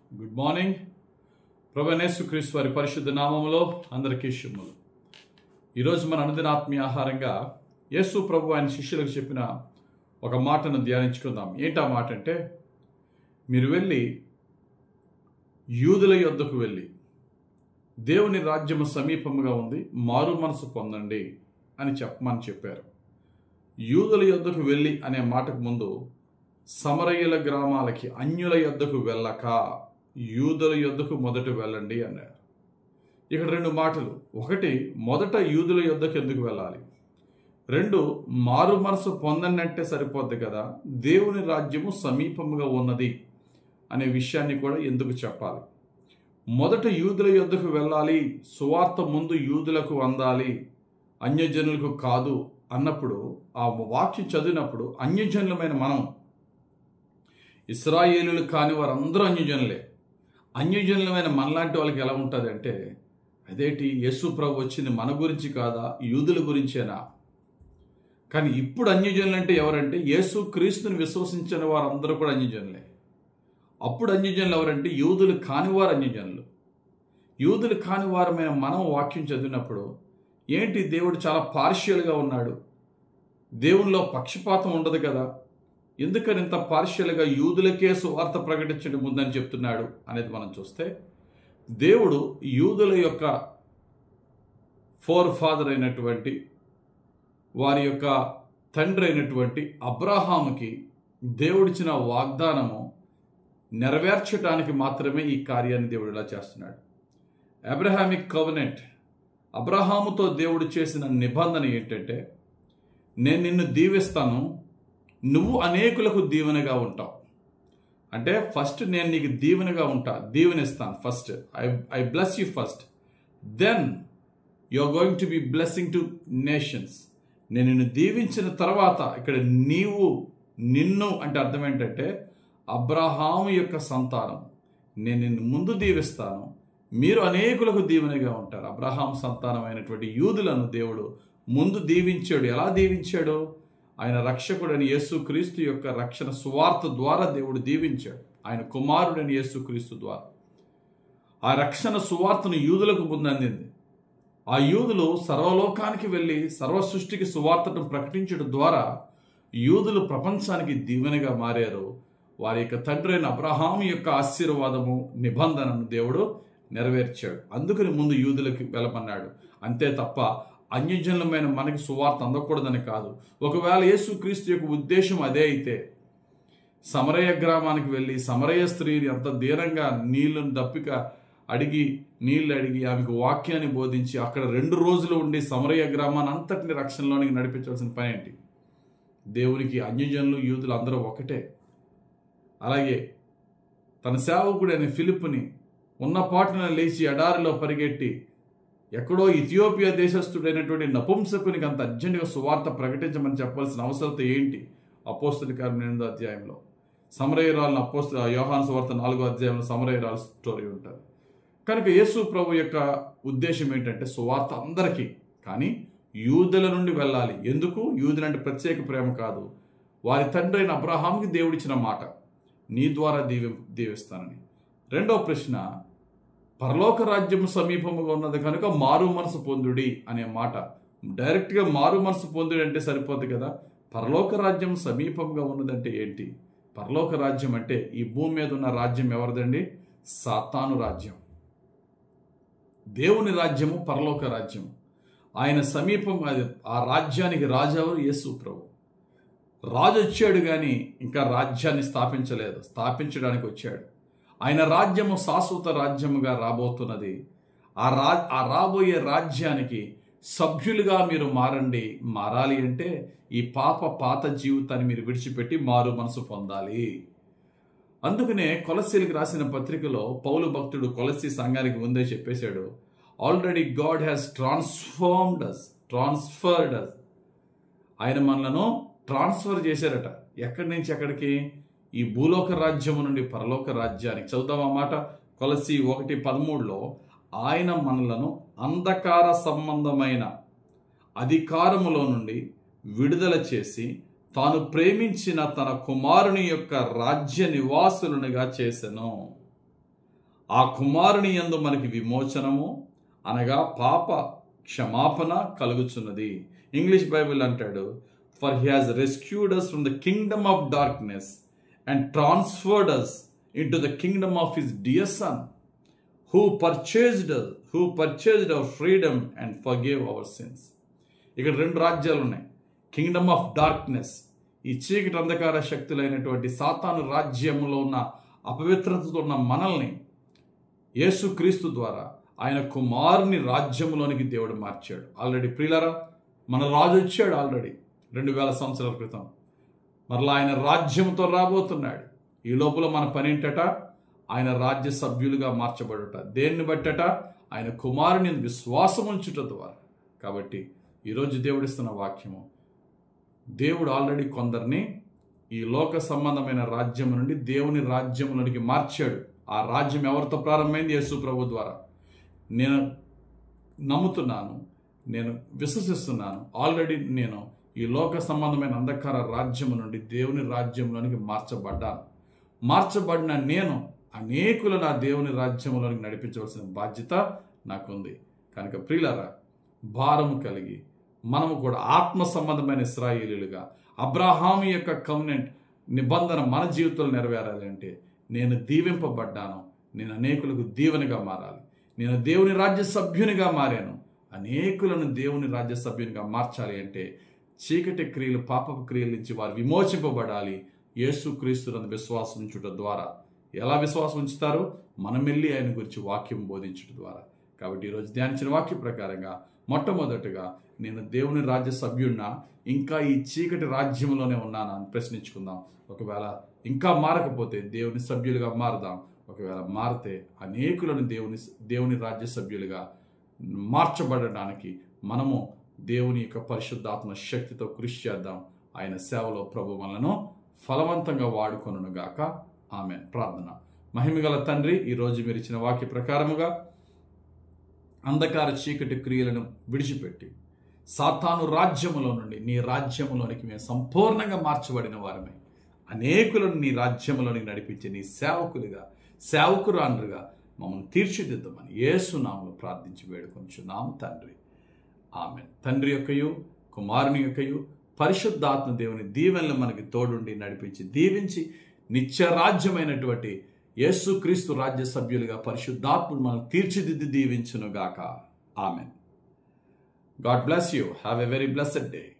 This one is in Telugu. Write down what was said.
గుడ్ మార్నింగ్ ప్రభనేసు క్రీస్తు వారి పరిశుద్ధ నామములో అందరికీ శుభములు ఈరోజు మన అనుదిన ఆత్మీయ ఆహారంగా యేసు ప్రభు ఆయన శిష్యులకు చెప్పిన ఒక మాటను ధ్యానించుకుందాం ఏంటి ఆ మాట అంటే మీరు వెళ్ళి యూదుల యొద్దకు వెళ్ళి దేవుని రాజ్యము సమీపముగా ఉంది మారు మనసు పొందండి అని చెప్పమని చెప్పారు యూదుల యొద్దకు వెళ్ళి అనే మాటకు ముందు సమరయ్యల గ్రామాలకి అన్యుల యొద్దకు వెళ్ళక యూదుల యొద్దకు మొదట వెళ్ళండి అన్నారు ఇక్కడ రెండు మాటలు ఒకటి మొదట యూదుల యొద్దకు ఎందుకు వెళ్ళాలి రెండు మారు మనసు పొందండి అంటే సరిపోద్ది కదా దేవుని రాజ్యము సమీపముగా ఉన్నది అనే విషయాన్ని కూడా ఎందుకు చెప్పాలి మొదట యూదుల యొద్దకు వెళ్ళాలి సువార్త ముందు యూదులకు అందాలి అన్యజనులకు కాదు అన్నప్పుడు ఆ వాక్యం చదివినప్పుడు అన్యజనులమైన మనం ఇస్రాయేలులు కాని వారందరూ అన్యజనులే అన్యజనులమైన మనలాంటి వాళ్ళకి ఎలా ఉంటుంది అంటే అదేంటి యేసు ప్రభు వచ్చింది మన గురించి కాదా యూదుల గురించేనా కానీ ఇప్పుడు అన్యజనులు అంటే ఎవరంటే యేసు క్రీస్తుని విశ్వసించిన వారందరూ కూడా అన్యజనులే అప్పుడు అన్యజనులు ఎవరంటే యూదులు కానివారు అన్యజనులు యూదులు కాని వారమైన మనం వాక్యం చదివినప్పుడు ఏంటి దేవుడు చాలా పార్షియల్గా ఉన్నాడు దేవునిలో పక్షపాతం ఉండదు కదా ఎందుకని ఇంత పార్షియల్గా యూదులకే సువార్త ప్రకటించడం ముందని చెప్తున్నాడు అనేది మనం చూస్తే దేవుడు యూదుల యొక్క ఫోర్ ఫాదర్ అయినటువంటి వారి యొక్క తండ్రి అయినటువంటి అబ్రహాముకి దేవుడిచ్చిన వాగ్దానము నెరవేర్చడానికి మాత్రమే ఈ కార్యాన్ని దేవుడు ఇలా చేస్తున్నాడు అబ్రహామిక్ కవనెంట్ అబ్రహాముతో దేవుడు చేసిన నిబంధన ఏంటంటే నేను నిన్ను దీవిస్తాను నువ్వు అనేకులకు దీవెనగా ఉంటావు అంటే ఫస్ట్ నేను నీకు దీవెనగా ఉంటా దీవెనిస్తాను first I I bless you first then you are going to be blessing to nations నేను నిన్ను దీవించిన తర్వాత ఇక్కడ నీవు నిన్ను అంటే అర్థం ఏంటంటే అబ్రహాము యొక్క సంతానం నేను నిన్ను ముందు దీవిస్తాను మీరు అనేకులకు దీవెనగా ఉంటారు అబ్రహాం సంతానమైనటువంటి యూదులను దేవుడు ముందు దీవించాడు ఎలా దీవించాడు ఆయన రక్షకుడని యేసుక్రీస్తు యొక్క రక్షణ సువార్త ద్వారా దేవుడు దీవించాడు ఆయన కుమారుడని యేసుక్రీస్తు ద్వారా ఆ రక్షణ సువార్తను యూదులకు ముందందింది ఆ యూదులు సర్వలోకానికి వెళ్ళి సర్వ సృష్టికి సువార్తను ప్రకటించడం ద్వారా యూదులు ప్రపంచానికి దీవెనగా మారారు వారి యొక్క తండ్రి అయిన అబ్రహాం యొక్క ఆశీర్వాదము నిబంధనను దేవుడు నెరవేర్చాడు అందుకని ముందు యూదులకి వెళ్ళమన్నాడు అంతే తప్ప అన్యజనులమైన మనకి సువార్త అందకూడదని కాదు ఒకవేళ యేసుక్రీస్తు యొక్క ఉద్దేశం అదే అయితే సమరయ గ్రామానికి వెళ్ళి సమరయ స్త్రీని అంత ధీరంగా నీళ్లను దప్పిక అడిగి నీళ్లు అడిగి ఆమెకు వాక్యాన్ని బోధించి అక్కడ రెండు రోజులు ఉండి సమరయ గ్రామాన్ని అంతటిని రక్షణలోనికి నడిపించాల్సిన పని ఏంటి దేవునికి అన్యజనులు యూదులు అందరూ ఒకటే అలాగే తన సేవకుడైన ఫిలిప్ని ఉన్న పాటున లేచి ఎడారిలో పరిగెట్టి ఎక్కడో ఇథియోపియా దేశస్థుడైనటువంటి నపుంసకునికి అంత అర్జెంటుగా సువార్త ప్రకటించమని చెప్పాల్సిన అవసరత ఏంటి అపోస్తుల కార్యం ఎనిమిదో అధ్యాయంలో సమరయరాలను అపోస్తు యోహాన్ సువార్త నాలుగో అధ్యాయంలో సమరయరాల స్టోరీ ఉంటుంది కనుక యేసు ప్రభు యొక్క ఉద్దేశం ఏంటంటే సువార్త అందరికీ కానీ యూదుల నుండి వెళ్ళాలి ఎందుకు యూదులంటే ప్రత్యేక ప్రేమ కాదు వారి తండ్రి అయిన అబ్రహాంకి దేవుడిచ్చిన మాట నీ ద్వారా దీవి దీవిస్తానని రెండో ప్రశ్న పరలోక రాజ్యం సమీపముగా ఉన్నది కనుక మారు మనసు పొందుడి అనే మాట డైరెక్ట్గా మారు మనసు పొందుడి అంటే సరిపోదు కదా పరలోక రాజ్యం సమీపంగా ఉన్నదంటే ఏంటి పరలోక రాజ్యం అంటే ఈ భూమి మీద ఉన్న రాజ్యం ఎవరిదండి సాతాను రాజ్యం దేవుని రాజ్యము పరలోక రాజ్యం ఆయన సమీపం అది ఆ రాజ్యానికి రాజెవరు యేసు ప్రభు రాజు వచ్చాడు కానీ ఇంకా రాజ్యాన్ని స్థాపించలేదు స్థాపించడానికి వచ్చాడు ఆయన రాజ్యము శాశ్వత రాజ్యముగా రాబోతున్నది ఆ రా ఆ రాబోయే రాజ్యానికి సభ్యులుగా మీరు మారండి మారాలి అంటే ఈ పాప పాత జీవితాన్ని మీరు విడిచిపెట్టి మారు మనసు పొందాలి అందుకనే కొలసీలకు రాసిన పత్రికలో పౌలు భక్తుడు కొలసి సంఘానికి ముందే చెప్పేశాడు already God has transformed us transferred us ఆయన మనలను ట్రాన్స్ఫర్ చేశారట ఎక్కడి నుంచి ఎక్కడికి ఈ భూలోక రాజ్యము నుండి పరలోక రాజ్యానికి చదువుదాం అన్నమాట కొలసి ఒకటి పదమూడులో ఆయన మనలను అంధకార సంబంధమైన అధికారములో నుండి విడుదల చేసి తాను ప్రేమించిన తన కుమారుని యొక్క రాజ్య నివాసులనుగా చేసెను ఆ కుమారుని యందు మనకి విమోచనము అనగా పాప క్షమాపణ కలుగుచున్నది ఇంగ్లీష్ బైబిల్ అంటాడు for he has rescued us from the kingdom of darkness and transferred us into the kingdom of his dear son who purchased who purchased our freedom and forgave our sins ఇక్కడ రెండు రాజ్యాలు ఉన్నాయి కింగ్డమ్ ఆఫ్ డార్క్నెస్ ఈ చీకటి అంధకార శక్తులైనటువంటి సాతాను రాజ్యంలో ఉన్న అపవిత్రతతో ఉన్న మనల్ని యేసుక్రీస్తు ద్వారా ఆయన కుమారుని రాజ్యంలోనికి దేవుడు మార్చాడు ఆల్రెడీ ప్రియులరా మన రాజు వచ్చాడు ఆల్రెడీ రెండు వేల సంవత్సరాల క్రితం మరలా ఆయన రాజ్యంతో రాబోతున్నాడు ఈ లోపల మన పని ఏంటట ఆయన రాజ్య సభ్యులుగా మార్చబడుట దేన్ని బట్టట ఆయన కుమారుని విశ్వాసం ఉంచుట ద్వారా కాబట్టి ఈరోజు దేవుడిస్తున్న వాక్యము దేవుడు ఆల్రెడీ కొందరిని ఈ లోక సంబంధమైన రాజ్యం నుండి దేవుని రాజ్యంలోనికి మార్చాడు ఆ రాజ్యం ఎవరితో ప్రారంభమైంది యేసు ప్రభు ద్వారా నేను నమ్ముతున్నాను నేను విశ్వసిస్తున్నాను ఆల్రెడీ నేను ఈ లోక సంబంధమైన అంధకార రాజ్యం నుండి దేవుని రాజ్యంలోనికి మార్చబడ్డాను మార్చబడిన నేను అనేకులు నా దేవుని రాజ్యంలోనికి నడిపించవలసిన బాధ్యత నాకుంది కనుక ప్రియులరా భారము కలిగి మనము కూడా ఆత్మ సంబంధమైన ఇస్రాయేలీలుగా అబ్రహాము యొక్క కౌనెంట్ నిబంధన మన జీవితంలో నెరవేరాలి అంటే నేను దీవింపబడ్డాను నేను అనేకులకు దీవెనగా మారాలి నేను దేవుని రాజ్య సభ్యునిగా మారాను అనేకులను దేవుని రాజ్య సభ్యునిగా మార్చాలి అంటే చీకటి క్రియలు పాపపు క్రియల నుంచి వారు విమోచింపబడాలి యేసు క్రీస్తునందు విశ్వాసం ఉంచుట ద్వారా ఎలా విశ్వాసం ఉంచుతారు మనం వెళ్ళి ఆయన గురించి వాక్యం బోధించడం ద్వారా కాబట్టి ఈరోజు ధ్యానించిన వాక్య ప్రకారంగా మొట్టమొదటగా నేను దేవుని రాజ్య సభ్యుడినా ఇంకా ఈ చీకటి రాజ్యంలోనే ఉన్నానా అని ప్రశ్నించుకుందాం ఒకవేళ ఇంకా మారకపోతే దేవుని సభ్యులుగా మారదాం ఒకవేళ మారితే అనేకులను దేవుని దేవుని రాజ్య సభ్యులుగా మార్చబడడానికి మనము దేవుని యొక్క పరిశుద్ధాత్మ శక్తితో కృషి చేద్దాం ఆయన సేవలో ప్రభు మనలను ఫలవంతంగా వాడుకొనును గాక ఆమె ప్రార్థన మహిమగల తండ్రి ఈరోజు మీరు ఇచ్చిన వాక్య ప్రకారముగా అంధకార చీకటి క్రియలను విడిచిపెట్టి సాతాను రాజ్యములో నుండి నీ రాజ్యములోనికి మేము సంపూర్ణంగా మార్చబడిన వారమే అనేకులను నీ రాజ్యములోనికి నడిపించే నీ సేవకులుగా సేవకురాండ్రుగా మమ్మల్ని తీర్చిదిద్దమని ఏసునామలు ప్రార్థించి వేడుకొంచున్నాము తండ్రి ఆమె తండ్రి యొక్కయు కుమారుని యొక్కయు పరిశుద్ధాత్మ దేవుని దీవెనలు మనకి తోడుండి నడిపించి దీవించి నిత్య రాజ్యమైనటువంటి యేసుక్రీస్తు రాజ్య సభ్యులుగా పరిశుద్ధాత్మను మనం తీర్చిదిద్ది దీవించునుగాక amen God bless you have a very blessed day